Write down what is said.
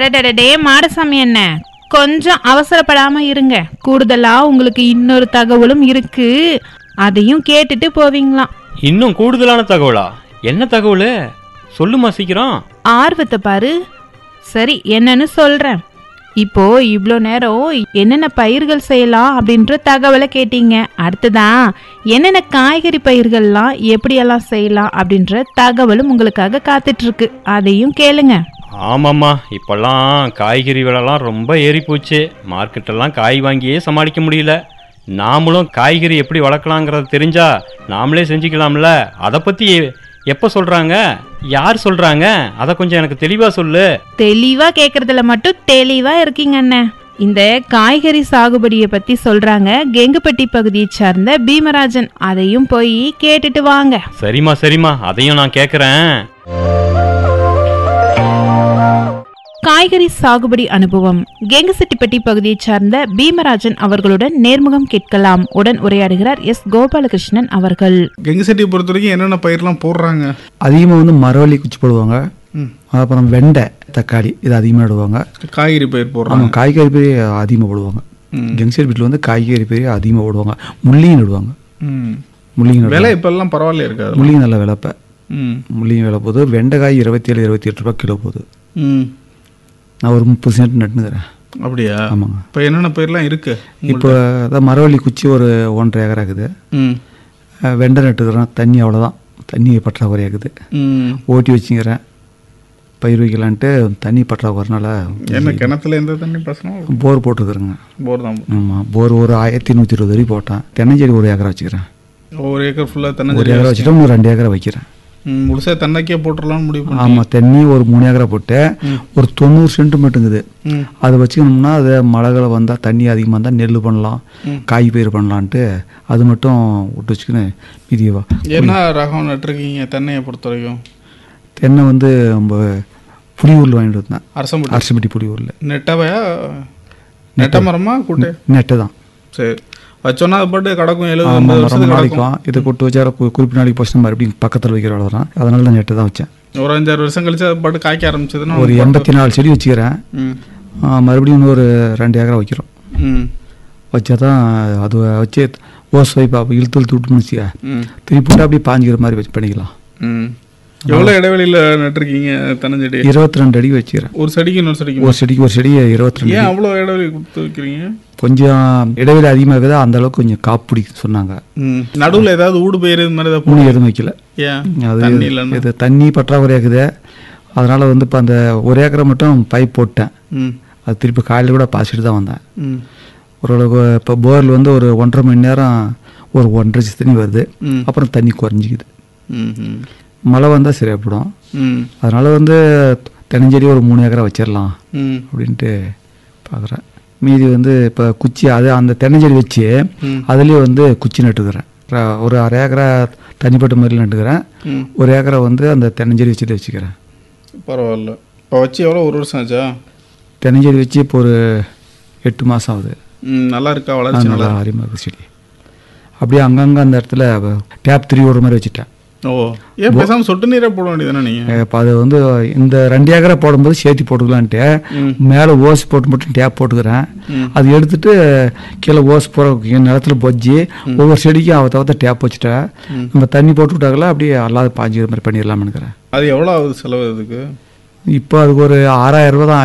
அடடடடே மாடசாமி என்ன கொஞ்சம் அவசரப்படாம இருங்க கூடுதலா உங்களுக்கு இன்னொரு தகவலும் இருக்கு அதையும் கேட்டுட்டு போவீங்களாம் இன்னும் கூடுதலான தகவலா என்ன தகவல் சொல்லுமா சீக்கிரம் ஆர்வத்தை பாரு சரி என்னன்னு சொல்றேன் இப்போ இவ்வளோ நேரம் என்னென்ன பயிர்கள் செய்யலாம் அப்படின்ற தகவலை கேட்டீங்க அடுத்ததான் என்னென்ன காய்கறி பயிர்கள்லாம் எப்படியெல்லாம் செய்யலாம் அப்படின்ற தகவலும் உங்களுக்காக காத்துட்டு இருக்கு அதையும் கேளுங்க ஆமாம்மா இப்போல்லாம் காய்கறி விலைலாம் ரொம்ப ஏறி போச்சு மார்க்கெட்டெல்லாம் காய் வாங்கியே சமாளிக்க முடியல நாமளும் காய்கறி எப்படி வளர்க்கலாங்கிறத தெரிஞ்சா நாமளே செஞ்சுக்கலாம்ல அதை பற்றி எப்போ சொல்கிறாங்க யார் சொல்கிறாங்க அதை கொஞ்சம் எனக்கு தெளிவாக சொல்லு தெளிவா கேக்குறதுல மட்டும் தெளிவா இருக்கீங்க அண்ணன் இந்த காய்கறி சாகுபடியை பத்தி சொல்றாங்க கெங்குப்பட்டி பகுதியை சார்ந்த பீமராஜன் அதையும் போய் கேட்டுட்டு வாங்க சரிம்மா சரிம்மா அதையும் நான் கேட்குறேன் காய்கறி சாகுபடி அனுபவம் கெங்குசெட்டிப்பட்டி பகுதியை சார்ந்த பீமராஜன் அவர்களுடன் நேர்முகம் கேட்கலாம் உடன் உரையாடுகிறார் எஸ் கோபாலகிருஷ்ணன் அவர்கள் கெங்கசெட்டியை பொறுத்த வரைக்கும் என்னென்ன பயிரெலாம் போடுறாங்க அதிகமாக வந்து மரவள்ளி குச்சி போடுவாங்க ம். அப்புறம் வெண்டை தக்காளி இது அதிகமாக இடுவாங்க காய்கறி பயிர் போடுறாங்க ஆமாம் காய்கறி பயிர் அதிகமாக போடுவாங்க ம். ஜங்ஷன் வீட்டில் வந்து காய்கறி பயிர் அதிகமாக போடுவாங்க முள்ளியும் நடுவாங்க ம் முள்ளியும் நடுவாங்க விலை இப்பெல்லாம் பரவாயில்ல இருக்காது முள்ளியும் நல்ல விலைப்ப ம் முள்ளியும் விலை போகுது வெண்டைக்காய் இருபத்தி ஏழு இருபத்தி எட்டு ரூபா கிலோ போகுது ம் நான் ஒரு முப்பது சென்ட் நட்டுனுக்கிறேன் அப்படியா ஆமாங்க இப்போ என்னென்ன பயிரெலாம் இருக்கு இப்போ அதான் மரவள்ளி குச்சி ஒரு ஒன்றரை ஏக்கர் ஆகுது ம் அஹ் வெண்டை நட்டுக்கிறேன் தண்ணி அவ்வளோதான் தண்ணி பற்றாக்குறை ஆகுது ம் ஓட்டி வச்சுக்கிறேன் பயிர் வைக்கலான்ட்டு தண்ணி பற்றாக்குறனால என்ன கிணத்துல எந்த தண்ணி பாசனம் போர் போட்டுக்கிறேங்க போர் தான் ஆமாம் போர் ஒரு ஆயிரத்தி நூற்றி இருபது வரைக்கும் போட்டேன் தென்னஞ்செடி ஒரு ஏக்கரை வச்சுக்கிறேன் ஒரு ஏக்கர் ஃபுல்லாக ஒரு தென்னை ஏக்கரை வச்சுட்டு இன்னும் ரெண்டு ஏக்கரை வைக்கிறேன் ம் முழுசாக தென்னைக்கே போட்டுடலாம்னு முடிவு பண்ணி ஆமாம் தென்னி ஒரு மூணு ஏக்கரை போட்டு ஒரு தொண்ணூறு சென்ட் மட்டுங்குது ம் அதை வச்சுக்கணும்னா அது மழைகளை வந்தால் தண்ணி அதிகமாக இருந்தால் நெல் பண்ணலாம் காய் பயிர் பண்ணலான்ட்டு அது மட்டும் விட்டு வச்சுக்கின்னு மீதியவா என்ன ரகம் நட்டுருக்கீங்க தென்னையை பொறுத்த வரைக்கும் தென்னை வந்து நம்ம புளியூரில் வாங்கிட்டு வந்தேன் அரசம்பட்டி அரசம்பட்டி புளியூரில் நெட்டவையா நெட்ட மரமா கூட்டு நெட்டை தான் சரி வச்சோன்னா அது பாட்டு கிடக்கும் எழுபது ஆமாம் ஐம்பது ரொம்ப வருஷத்துக்கு கிடக்கும் நாளைக்கும் இதை கொட்டு வச்சா கு- குறிப்பிட்ட நாளைக்கு போச்சு மறுபடியும் பக்கத்தில் வைக்கிற அளவு தான் அதனால நான் நெட்டை தான் வச்சேன் ஒரு அஞ்சாறு வருஷம் கழிச்சு அது பாட்டு காய்க்க ஆரம்பிச்சதுன்னா ஒரு எண்பத்தி நாலு செடி வச்சுக்கிறேன் ம் ஆ, மறுபடியும் இன்னொரு ரெண்டு ஏக்கரை வைக்கிறோம் ம் வச்சா தான் அது வச்சு ஓஸ் வைப்பா இழுத்து இழுத்து விட்டு முடிச்சிக்க ம் திருப்பி போட்டு அப்படியே பாஞ்சிக்கிற மாதிரி வச்சு பண்ணிக்கலாம் ம் எவ்வளோ இடைவெளியில் நட்டுருக்கீங்க தென்னஞ்செடி இருபத்தி ரெண்டு அடி வச்சுக்கிறேன் ஒரு செடிக்கு இன்னொரு செடிக்கு ஒரு செடிக்கு ஒரு செடி இருபத்தி ரெண்டு ஏன் அவ்வளோ இடைவெளி கொடுத்து வைக்கிறீங்க கொஞ்சம் இடைவெளி அதிகமாக இருக்குது அந்த அளவுக்கு கொஞ்சம் காப்பு பிடிக்கும் சொன்னாங்க ம் நடுவில் ஏதாவது ஊடு பயிர் இது மாதிரி ஏதாவது மூணு போடு- எதுவும் வைக்கல ஏன் அது தண்ணி இல்லைன்னா இது தண்ணி பற்றாக்குறை இருக்குது அதனால் வந்து இப்போ அந்த ஒரு ஏக்கரை மட்டும் பைப் போட்டேன் ம் அது திருப்பி காலையில் கூட பாய்ச்சிட்டு தான் வந்தேன் ம் ஓரளவுக்கு இப்போ போரில் வந்து ஒரு ஒன்றரை மணி நேரம் ஒரு ஒன்றரை இன்ச்சு தண்ணி வருது ம். அப்புறம் தண்ணி குறைஞ்சிக்குது ம் ம் மழை வந்தால் சரியாக போடும் ம் அதனால் வந்து தென்னஞ்செடி ஒரு மூணு ஏக்கரை வச்சிடலாம் ம் அப்படின்ட்டு பார்க்குறேன் மீதி வந்து இப்போ குச்சி அது அந்த தென்னஞ்செடி வச்சு ம். அதுலேயே வந்து குச்சி நட்டுக்கிறேன் ர- ஒரு அரை ஏக்கரை தனிப்பட்ட முறையில் நட்டுக்கிறேன் ம் ஒரு ஏக்கரை வந்து அந்த தென்னஞ்செடி வச்சுட்டு வச்சுக்கிறேன் பரவாயில்ல இப்போ வச்சு எவ்வளோ ஒரு வருஷம் ஆச்சா தென்னஞ்செடி வச்சு இப்போ ஒரு எட்டு மாதம் ஆகுது ம் நல்லா இருக்கா அது வளர்ச்சி நல்லா நல்லா அருமையாக இருக்குது செடி அப்படியே அங்கங்கே அந்த இடத்துல டேப் த்ரீ ஒரு மாதிரி வச்சுட்டேன் ஓ ஏன் பேசாமல் சொட்டு நீரே போட வேண்டியதானே நீங்கள் இப்போ அது வந்து இந்த ரெண்டு ஏக்கரை போடும்போது சேர்த்து போட்டுக்கலான்ட்டு ம். மேலே ஓஸ் போட்டு மட்டும் டேப் போட்டுக்கிறேன் ம். அது எடுத்துட்டு கீழே ஓஸ் போகிற நிலத்துல பொஜ்ஜி ஒவ்வொரு செடிக்கும் அவ தவிர்த்த டேப் வச்சுட்டேன் நம்ம தண்ணி போட்டு விட்டாங்களா அப்படியே அல்லாத பாஞ்சுக்கிற மாதிரி பண்ணிடலாம்னுக்கிறேன் அது எவ்வளோ ஆகுது செலவு அதுக்கு இப்போ அதுக்கு ஒரு ஆறாயிரம் ரூபா தான்